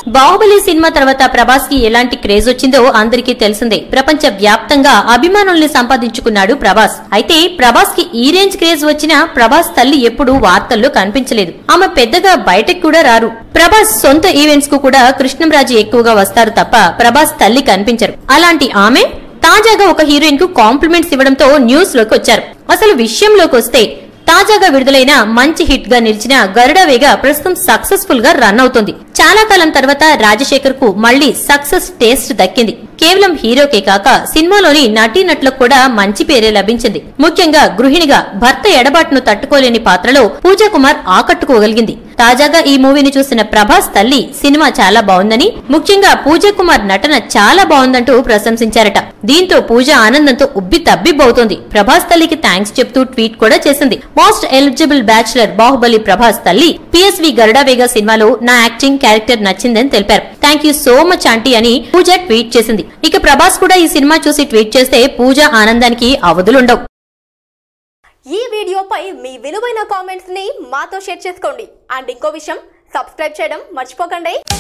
Baahubali cinema తర్వాత ప్రభాస్ కి ఎలాంటి క్రేజ్ వచ్చిందో అందరికీ తెలిసిందే ప్రపంచ వ్యాప్తంగా అభిమానుల్ని సంపాదించుకున్నాడు ప్రభాస్ అయితే ప్రభాస్ కి ఈ రేంజ్ క్రేజ్ వచ్చినా ప్రభాస్ తల్లి ఎప్పుడూ వార్తల్లో కనిపించలేదు ఆమె పెద్దగా బయటకు కూడా రారు ప్రభాస్ సొంత ఈవెంట్స్ కు కూడా కృష్ణంరాజు ఎక్కువగా వస్తారు తప్ప ప్రభాస్ తల్లి కనిపించరు అలాంటి ఆమె తాజాగా ఒక హీరోయిన్ కు కాంప్లిమెంట్స్ ఇవ్వడంతో న్యూస్ లోకి వచ్చారు అసలు విషయంలోకి వస్తే తాజాగా విడుదలైన మంచి హిట్ గా నిలిచిన గరుడ వేగ ప్రస్తుతం సక్సెస్ఫుల్ గా రన్ అవుతుంది చాలా కాలం తర్వాత రాజశేఖర్ కు మళ్లీ సక్సెస్ టేస్ట్ దక్కింది కేవలం హీరోకే కాక సినిమాలోని నటీనటులకు కూడా మంచి పేరే లభించింది ముఖ్యంగా గృహిణిగా భర్త ఎడబాటును తట్టుకోలేని పాత్రలో పూజా కుమార్ ఆకట్టుకోగలిగింది తాజాగా ఈ మూవీని చూసిన ప్రభాస్ తల్లి సినిమా చాలా బాగుందని ముఖ్యంగా పూజా కుమార్ నటన చాలా బాగుందంటూ ప్రశంసించారట దీంతో పూజ ఆనందంతో ఉబ్బి తబ్బిబ్బవుతోంది ప్రభాస్ తల్లికి థ్యాంక్స్ చెప్తూ ట్వీట్ కూడా చేసింది most eligible bachelor Baahubali Prabhas తల్లి పిఎస్వి గరుడావేగా సినిమాలో నా యాక్టింగ్ క్యారెక్టర్ నచ్చిందని తెలిపారు thank you so much aunty అని పూజ ట్వీట్ చేసింది ఇక ప్రభాస్ కూడా ఈ సినిమా చూసి ట్వీట్ చేస్తే పూజ ఆనందానికి అవధులుండవు ఈ వీడియోపై మీ విలువైన కామెంట్స్ ని మాతో షేర్ చేసుకోండి అండ్ ఇంకో విషయం సబ్స్క్రైబ్ చేయడం మర్చిపోకండి